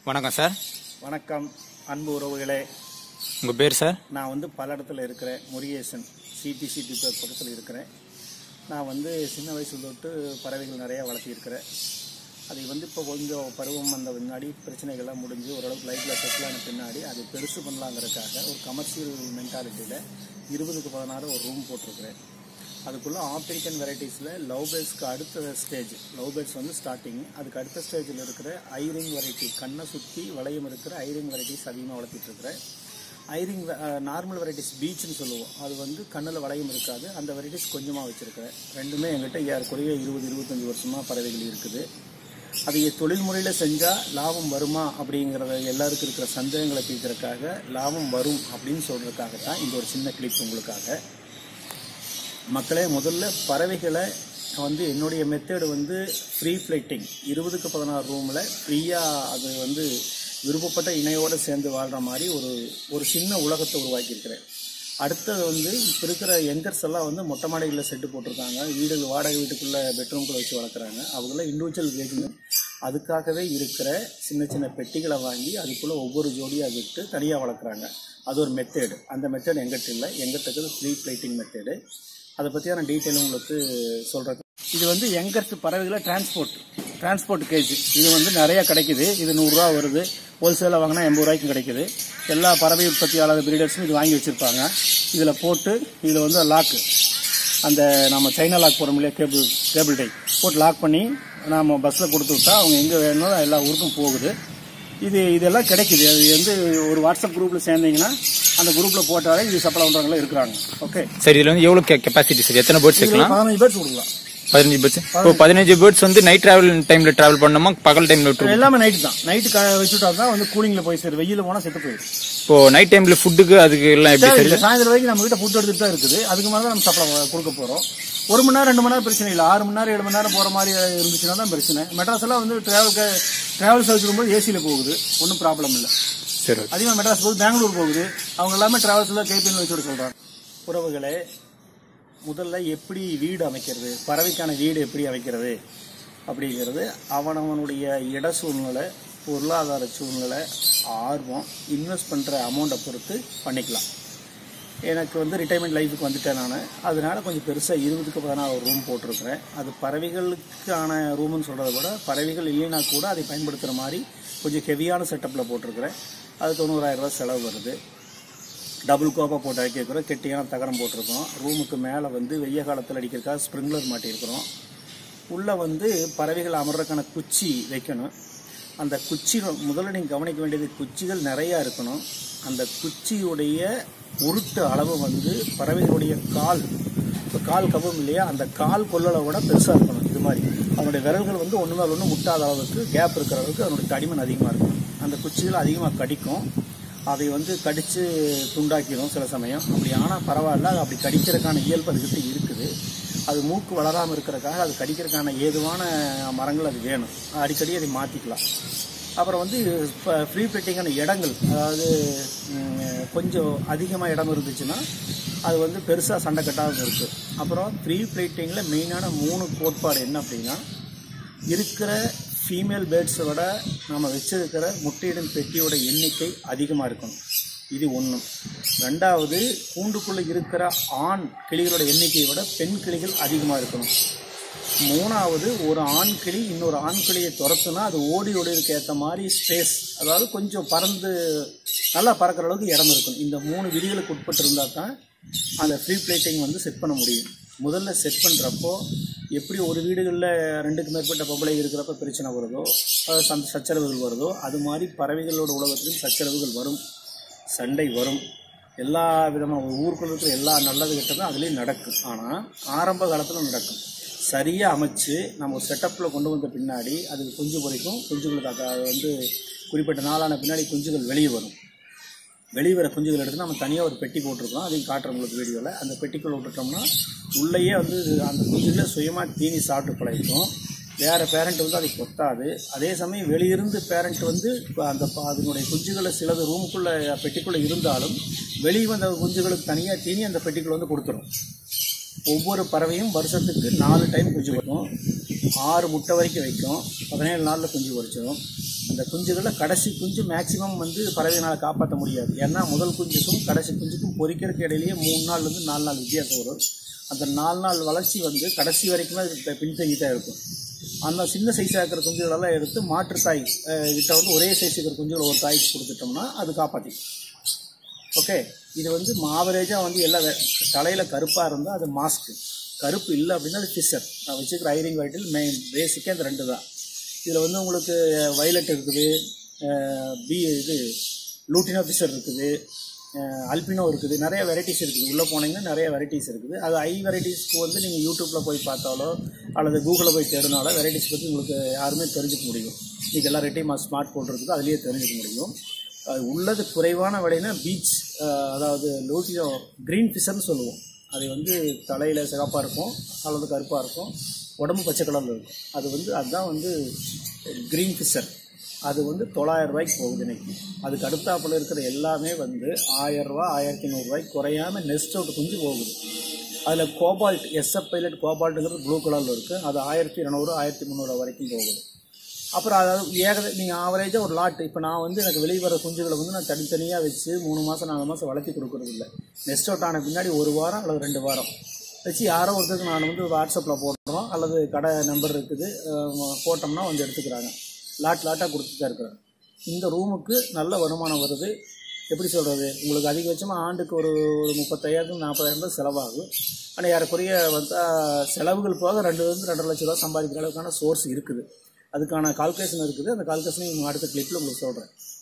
வணக்கம் சார் வணக்கம் அன்பு உறவுகளே உங்கள் பேர் சார் நான் வந்து பல இடத்துல இருக்கிறேன் முருகேசன் சிடிசி டிப்போ பக்கத்தில் இருக்கிறேன் நான் வந்து சின்ன வயசுல தொட்டு பறவைகள் நிறையா வளர்த்திருக்கிறேன் அது வந்து இப்போ கொஞ்சம் பருவம் வந்த பின்னாடி பிரச்சனைகள்லாம் முடிஞ்சு ஓரளவுக்கு லைஃப்பில் செட்டில் ஆன பின்னாடி அது பெருசு பண்ணலாங்கிறதுக்காக ஒரு கமர்ஷியல் மென்டாலிட்டியில் இருபதுக்கு பதினாறு ஒரு ரூம் போட்டிருக்கிறேன் அதுக்குள்ளே ஆப்பிரிக்கன் வெரைட்டிஸில் லவ் பேர்ட்ஸ்க்கு அடுத்த ஸ்டேஜ் லவ் பேர்ட்ஸ் வந்து ஸ்டார்டிங் அதுக்கு அடுத்த ஸ்டேஜில் இருக்கிற ஐரிங் வெரைட்டி கண்ணை சுற்றி வளையம் இருக்கிற ஐரிங் வெரைட்டிஸ் அதிகமாக வளர்த்திட்டு இருக்கிறேன் ஐரிங் நார்மல் வெரைட்டிஸ் பீச்னு சொல்லுவோம் அது வந்து கண்ணில் வளையம் இருக்காது அந்த வெரைட்டிஸ் கொஞ்சமாக வச்சுருக்கிறேன் ரெண்டுமே எங்கிட்ட ஏறக்குறைய இருபது இருபத்தஞ்சி வருஷமாக பறவைகள் இருக்குது அது தொழில் முறையில் செஞ்சால் லாபம் வருமா அப்படிங்கிறத எல்லாருக்கும் இருக்கிற சந்தேகங்களை தீர்க்கறதுக்காக லாபம் வரும் அப்படின்னு சொல்கிறதுக்காக தான் இந்த ஒரு சின்ன கிளிப் உங்களுக்காக மக்களே முதல்ல பறவைகளை வந்து என்னுடைய மெத்தேடு வந்து ஃப்ரீ ஃப்ளைட்டிங் இருபதுக்கு பதினாறு ரூமில் ஃப்ரீயாக அது வந்து விருப்பப்பட்ட இணையோடு சேர்ந்து வாழ்கிற மாதிரி ஒரு ஒரு சின்ன உலகத்தை உருவாக்கியிருக்கிறேன் அடுத்தது வந்து இப்போ இருக்கிற யங்கர்ஸ் எல்லாம் வந்து மொட்டை மாடிகளில் செட்டு போட்டிருக்காங்க வீடு வாடகை வீட்டுக்குள்ளே பெட்ரூம்குள்ளே வச்சு வளர்க்குறாங்க அவங்களாம் இண்டிவிஜுவல் கேஜிங் அதுக்காகவே இருக்கிற சின்ன சின்ன பெட்டிகளை வாங்கி அதுக்குள்ளே ஒவ்வொரு ஜோடியாக விட்டு தனியாக வளர்க்குறாங்க அது ஒரு மெத்தேடு அந்த மெத்தேடு எங்கிட்ட இல்லை எங்கிட்ட இருக்கிறது ஃப்ரீ ஃப்ளைட்டிங் மெத்தேடு அதை பற்றியான டீட்டெயில் உங்களுக்கு சொல்கிறேன் இது வந்து யங்கர்ஸ் பறவைகளை டிரான்ஸ்போர்ட் டிரான்ஸ்போர்ட் கேஜ் இது வந்து நிறைய கிடைக்குது இது நூறுரூவா வருது ஹோல்சேலாக வாங்கினா எண்பது ரூபாய்க்கும் கிடைக்குது எல்லா பறவை உற்பத்தியாளர் பிரீடர்ஸும் இது வாங்கி வச்சுருப்பாங்க இதில் போட்டு இதில் வந்து லாக்கு அந்த நம்ம சைனா லாக் போகிறோம் இல்லையா கேபிள் கேபிள் டை போட்டு லாக் பண்ணி நாம் பஸ்ஸில் கொடுத்து விட்டா அவங்க எங்கே வேணுமோ எல்லா ஊருக்கும் போகுது இது இதெல்லாம் கிடைக்குது அது வந்து ஒரு வாட்ஸ்அப் குரூப்பில் சேர்ந்தீங்கன்னா அந்த குரூப்பில் போட்டாலே இது சப்ளை பண்ணுறவங்களாம் இருக்கிறாங்க ஓகே சார் இதில் வந்து எவ்வளோ கெப்பாசிட்டி சார் எத்தனை பேர்ட்ஸ் இதில் வைக்கலாம் பதினஞ்சு பேர்ஸ் கொடுக்கலாம் பதினஞ்சு பேர்ட்ஸ் இப்போ பதினஞ்சு பேர்ட்ஸ் வந்து நைட் டிராவல் டைம்ல டிராவல் பண்ணணுமா பகல் டைம்ல விட்டுருவோம் எல்லாமே நைட்டு தான் நைட்டு வச்சுட்டா தான் வந்து கூலிங்கில் போய் சேரும் வெயில போனால் செத்து போயிடும் இப்போ நைட் டைம்ல ஃபுட்டுக்கு அதுக்கு எல்லாம் எப்படி சார் தேவையில்லை. சாயந்தரம் வரைக்கும் நம்ம கிட்ட ஃபுட் எடுத்துட்டு தான் இருக்குது அதுக்கு மேலே தான் நம்ம சப்ளை கொடுக்க போகிறோம் ஒரு மணி நேரம் ரெண்டு மணி நேரம் பிரச்சனை இல்லை ஆறு மணி நேரம் ஏழு மணி நேரம் போகிற மாதிரி இருந்துச்சுன்னா தான் பிரச்சனை மெட்ராஸ் எல்லாம் வந்து டிராவல் டிராவல் சர்வீஸ் வரும்போது ஏசியில் போகுது ஒன்றும் ப்ராப்ளம் இல்லை சரி ஓகே. அதிகமாக மெட்ராஸ் போகுது பெங்களூர் போகுது அவங்க எல்லாமே டிராவல்ஸில் கேபின் வச்சுட்டு சொல்கிறாங்க உறவுகளே முதல்ல எப்படி வீடு அமைக்கிறது பறவைக்கான வீடு எப்படி அமைக்கிறது அப்படிங்கிறது அவனவனுடைய இட சூழ்நிலை பொருளாதார சூழ்நிலை ஆர்வம் இன்வெஸ்ட் பண்ணுற அமௌண்ட்டை பொறுத்து பண்ணிக்கலாம் எனக்கு வந்து ரிட்டைர்மெண்ட் லைஃபுக்கு வந்துட்டேன் நான் அதனால கொஞ்சம் பெருசாக இருபதுக்கு பதினாறு ரூம் போட்டிருக்கிறேன் அது பறவைகளுக்கான ரூம்னு சொல்கிறத விட பறவைகள் இல்லைனா கூட அதை பயன்படுத்துகிற மாதிரி கொஞ்சம் ஹெவியான செட்டப்பில் போட்டிருக்கிறேன் அது தொண்ணூறாயிரம் ரூபாய் செலவு வருது டபுள் கோப்பா போட்டு அடிக்கிறோம் கெட்டியான தகரம் போட்டிருக்கோம் ரூமுக்கு மேலே வந்து வெய்ய காலத்தில் அடிக்கிறதுக்காக ஸ்ப்ரிங்க்லர் மாட்டியிருக்கிறோம் உள்ளே வந்து பறவைகள் அமர்றதுக்கான குச்சி வைக்கணும் அந்த குச்சி முதல்ல நீங்கள் கவனிக்க வேண்டியது குச்சிகள் நிறையா இருக்கணும் அந்த குச்சியுடைய உருட்டு அளவு வந்து பறவைகளுடைய கால் இப்போ கால் கவம் இல்லையா அந்த கால் கொள்ளளவை விட பெருசாக இருக்கணும் இது மாதிரி அதனுடைய விரல்கள் வந்து ஒன்று மேல் ஒன்று முட்டாத அளவுக்கு கேப் இருக்கிற அளவுக்கு அதனுடைய தடிமன் அதிகமாக இருக்கணும் அந்த குச்சிகள் அதிகமாக கடிக்கும் அதை வந்து கடித்து துண்டாக்கிடும் சில சமயம் அப்படி ஆனால் பரவாயில்ல அது அப்படி கடிக்கிறதுக்கான இயல்பு அதுக்கிட்ட இருக்குது அது மூக்கு வளராமல் இருக்கிறதுக்காக அது கடிக்கிறதுக்கான ஏதுவான மரங்கள் அது வேணும் அடிக்கடி அதை மாற்றிக்கலாம் அப்புறம் வந்து இப்போ ஃப்ரீ பெட்டிங்கான இடங்கள் அதாவது ம், கொஞ்சம் அதிகமாக இடம் இருந்துச்சுன்னா அது வந்து பெருசாக சண்டை கட்டாமல் இருக்குது அப்புறம் ஃப்ரீ பிளேட்டிங்கில் மெயினான மூணு கோட்பாடு என்ன அப்படின்னா இருக்கிற ஃபீமேல் பேர்ட்ஸை விட நம்ம வச்சிருக்கிற முட்டையிடும் பெட்டியோட எண்ணிக்கை அதிகமாக இருக்கணும் இது ஒன்று ரெண்டாவது கூண்டுக்குள்ளே இருக்கிற ஆண் கிளிகளோட எண்ணிக்கையை விட பெண் கிளிகள் அதிகமாக இருக்கணும் மூணாவது ஒரு ஆண் கிளி இன்னொரு ஆண் கிளியை துரத்துனா அது ஓடி ஓடிறதுக்கு ஏற்ற மாதிரி ஸ்பேஸ் அதாவது கொஞ்சம் பறந்து நல்லா பறக்கிற அளவுக்கு இடம் இருக்கணும் இந்த மூணு விதிகளுக்கு உட்பட்டு இருந்தால் தான் அந்த ஃப்ரீ பிளேட்டிங் வந்து செட் பண்ண முடியும் முதல்ல செட் பண்ணுறப்போ எப்படி ஒரு வீடுகளில் ரெண்டுக்கு மேற்பட்ட பொம்பளை இருக்கிறப்ப பிரச்சனை வருதோ அஹ் சந்த சச்சரவுகள் வருதோ அது மாதிரி பறவைகளோட உலகத்திலும் சச்சரவுகள் வரும் சண்டை வரும் எல்லா விதமாக ஒரு ஊருக்குள்ள இருக்கிற எல்லா நல்லது கெட்டதும் அதுலேயும் நடக்கும் ஆனால் ஆரம்ப காலத்தில் நடக்கும் சரியாக அமைச்சு நம்ம ஒரு செட்டப்பில் கொண்டு வந்த பின்னாடி அதுக்கு குஞ்சு பொறிக்கும் குஞ்சுகளுக்கு அது அது வந்து குறிப்பிட்ட நாளான பின்னாடி குஞ்சுகள் வெளியே வரும் வெளியே வர குஞ்சுகள் எடுத்து நம்ம தனியாக ஒரு பெட்டி போட்டிருக்கோம் அதையும் காட்டுறோம் உங்களுக்கு வீடியோவில் அந்த பெட்டிக்குள்ள விட்டுட்டோம்னா உள்ளேயே வந்து அந்த குஞ்சுகளை சுயமாக தீனி சாப்பிட்டு பழகிக்கும் வேறு பேரண்ட் வந்து அதை கொத்தாது அதே சமயம் வெளியிருந்து பேரண்ட் வந்து இப்ப அந்த ப- அதனுடைய குஞ்சுகளை சிலது ரூமுக்குள்ளே பெட்டிக்குள்ளே இருந்தாலும் வெளியே வந்த குஞ்சுகளுக்கு தனியாக தீனி அந்த பெட்டிக்குள்ளே வந்து கொடுத்துரும் ஒவ்வொரு பறவையும் வருஷத்துக்கு நாலு டைம் குஞ்சு வைக்கும் ஆறு முட்டை வரைக்கும் வைக்கும் பதினேழு நாளில் குஞ்சு பொரிச்சிடும் அந்த குஞ்சுகளில் கடைசி குஞ்சு மேக்சிமம் வந்து பறவையினால் காப்பாற்ற முடியாது ஏன்னா முதல் குஞ்சுக்கும் கடைசி குஞ்சுக்கும் பொரிக்கிறதுக்கு இடையிலேயே மூணு நாள்லேருந்து நாலு நாள் வித்தியாசம் வரும் அந்த நாலு நாள் வளர்ச்சி வந்து கடைசி வரைக்குமே அது பி- பின்தங்கி தான் இருக்கும் அந்த சின்ன சைஸாக இருக்கிற குஞ்சுகளெல்லாம் எடுத்து மாற்றுத்தாய் அஹ், கிட்ட வந்து ஒரே சைஸ் இருக்கிற குஞ்சுகளை ஒரு தாய்க்கு கொடுத்துட்டோம்னா அது காப்பாற்றி ஓகே இது வந்து ஆவரேஜாக வந்து எல்லா தலையில் கருப்பாக இருந்தால் அது மாஸ்க்கு கருப்பு இல்லை அப்படின்னா அது ஃபிஷர் நான் வச்சுக்கிற ஐரிங் வைட்டில் மெயின் பேசிக்காக இந்த ரெண்டு தான் இதில் வந்து உங்களுக்கு வைலட் இருக்குது அஹ், பி இது லூட்டினோ ஃபிஷர் இருக்குது அஹ், அல்பினோ இருக்குது நிறைய வெரைட்டிஸ் இருக்குது உள்ளே போனீங்கன்னா நிறைய வெரைட்டிஸ் இருக்குது அது ஐ வெரைட்டிஸ்க்கு வந்து நீங்கள் யூடியூப்பில் போய் பார்த்தாலோ அல்லது கூகுளில் போய் தேடினாலோ வெரைட்டிஸ் பற்றி உங்களுக்கு யாருமே தெரிஞ்சுக்க முடியும் இன்றைக்கி எல்லா ரெட்டையும் ஸ்மார்ட் ஃபோன் இருக்குது அதுலேயே தெரிஞ்சுக்க முடியும் அது உள்ளது குறைவான விலைனா பீச் அதாவது லூட்டியோ க்ரீன் ஃபிஷர்னு சொல்லுவோம் அது வந்து தலையில் சிகப்பாக இருக்கும் அல்லது கருப்பாக இருக்கும் உடம்பு பச்சை கலரில் இருக்கும் அது வந்து அதுதான் வந்து க்ரீன் ஃபிஷர் அது வந்து தொள்ளாயிரம் ரூபாய்க்கு போகுது இன்னைக்கு அதுக்கு அடுத்தாப்புல இருக்கிற எல்லாமே வந்து ஆயிரம் ரூபா ஆயிரத்தி நூறுரூவாய்க்கு குறையாம நெஸ்ட் அவுட் குஞ்சு போகுது அதில் கோபால்ட் எஸ்எஃப் பைலட் கோபால்ட்டுங்கிறது ப்ளூ கலரில் இருக்குது அது ஆயிரத்தி இரநூறு ஆயிரத்தி முந்நூறு வரைக்கும் போகுது அப்புறம் அதாவது ஏக நீங்கள் ஆவரேஜாக ஒரு லாட் இப்போ நான் வந்து எனக்கு வெளியே வர குஞ்சுகளை வந்து நான் தனித்தனியாக வச்சு மூணு மாதம் நாலு மாதம் வளர்த்தி கொடுக்கறது இல்லை நெஸ்ட் அவுட் ஆன பின்னாடி ஒரு வாரம் அல்லது ரெண்டு வாரம் வச்சு யாரோ ஒருத்தருக்கு நான் வந்து வாட்ஸ்அப்பில் போடுறோம் அல்லது கடை நம்பர் இருக்குது அஹ் போட்டோம்னா வந்து எடுத்துக்கிறாங்க லாட் லாட்டாக கொடுத்துட்டு தான் இருக்கிறாங்க இந்த ரூமுக்கு நல்ல வருமானம் வருது எப்படி சொல்கிறது உங்களுக்கு அதிகபட்சமாக ஆண்டுக்கு ஒரு ஒரு முப்பத்தாயிரம் நாற்பதாயிரம் தான் செலவாகும் ஆனால் ஏறக்குறைய வந்து செலவுகள் போக ரெண்டு வந்து ரெண்டரை லட்ச ரூபா சம்பாதிக்கிற அளவுக்கான சோர்ஸ் இருக்குது அதுக்கான கால்குலேஷன் இருக்குது அந்த கால்குலேஷனை அடுத்த கிளிப்பில் உங்களுக்கு சொல்கிறேன்